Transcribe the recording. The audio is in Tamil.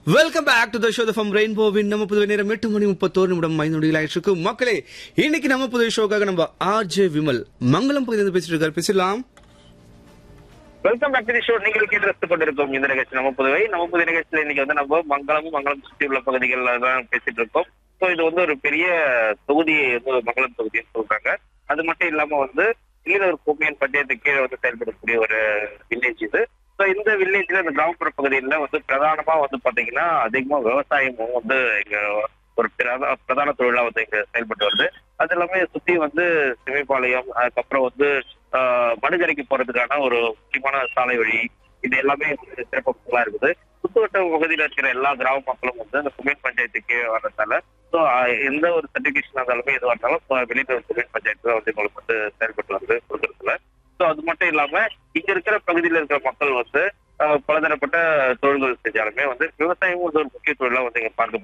welcome back to the show from ரெயின்போவின் நம்ம புதுவை நேரம் எட்டு மணி முப்பத்தோரு நிமிடம் ஐந்து நொடிகள் ஆயிட்டு மக்களே இன்னைக்கு நம்ம புதுவை ஷோக்காக நம்ம ஆர்ஜே விமல் மங்களம் பகுதியிலிருந்து பேசிட்டு இருக்காரு பேசலாம் welcome back to the show நீங்கள் கேட்டு ரசித்துக் கொண்டிருக்கோம் இந்த நிகழ்ச்சி நம்ம புதுவை நம்ம புதுவை நிகழ்ச்சியில இன்னைக்கு வந்து நம்ம மங்களமும் மங்களம் சுற்றி உள்ள பகுதிகள்ல தான் பேசிட்டு இருக்கோம் ஸோ இது வந்து ஒரு பெரிய தொகுதி வந்து மங்களம் தொகுதின்னு சொல்றாங்க அது மட்டும் இல்லாம வந்து ஈரோர் கோமியன் பஞ்சாயத்து கீழே வந்து செயல்படக்கூடிய ஒரு வில்லேஜ் இது ஸோ இந்த வில்லேஜ்ல இந்த கிராமப்புற பகுதியில வந்து பிரதானமா வந்து பாத்தீங்கன்னா அதிகமா விவசாயமும் வந்து இங்க ஒரு பிரதா- பிரதான தொழிலா வந்து இங்க செயல்பட்டு வருது அது எல்லாமே சுத்தி வந்து சிமைப்பாளையம் அதுக்கப்புறம் வந்து ஆஹ், மடுகரைக்கு போறதுக்கான ஒரு முக்கியமான சாலை வழி இது எல்லாமே வந்து சிறப்பம்சங்களா இருக்குது சுத்துவட்ட பகுதியில் இருக்கிற எல்லா கிராம மக்களும் வந்து இந்த குமேன் பஞ்சாயத்துக்கு வர்றதால ஸோ எந்த ஒரு சர்டிபிகேஷன் இருந்தாலுமே எதுவாக இருந்தாலும் இப்ப வெளியில ஒரு குமேன் பஞ்சாயத்து தான் வந்து உங்களுக்கு வந்து செயல்பட்டு வருது கொடுக்கறதுல ஸோ அது மட்டும் இல்லாம இங்க இருக்கிற பகுதியில் இருக்கிற மக்கள் வந்து ஆஹ், பலதரப்பட்ட தொழில்கள் செஞ்சாலுமே வந்து விவசாயமும் வந்து ஒரு முக்கிய தொழிலா வந்து இங்க பார்க்க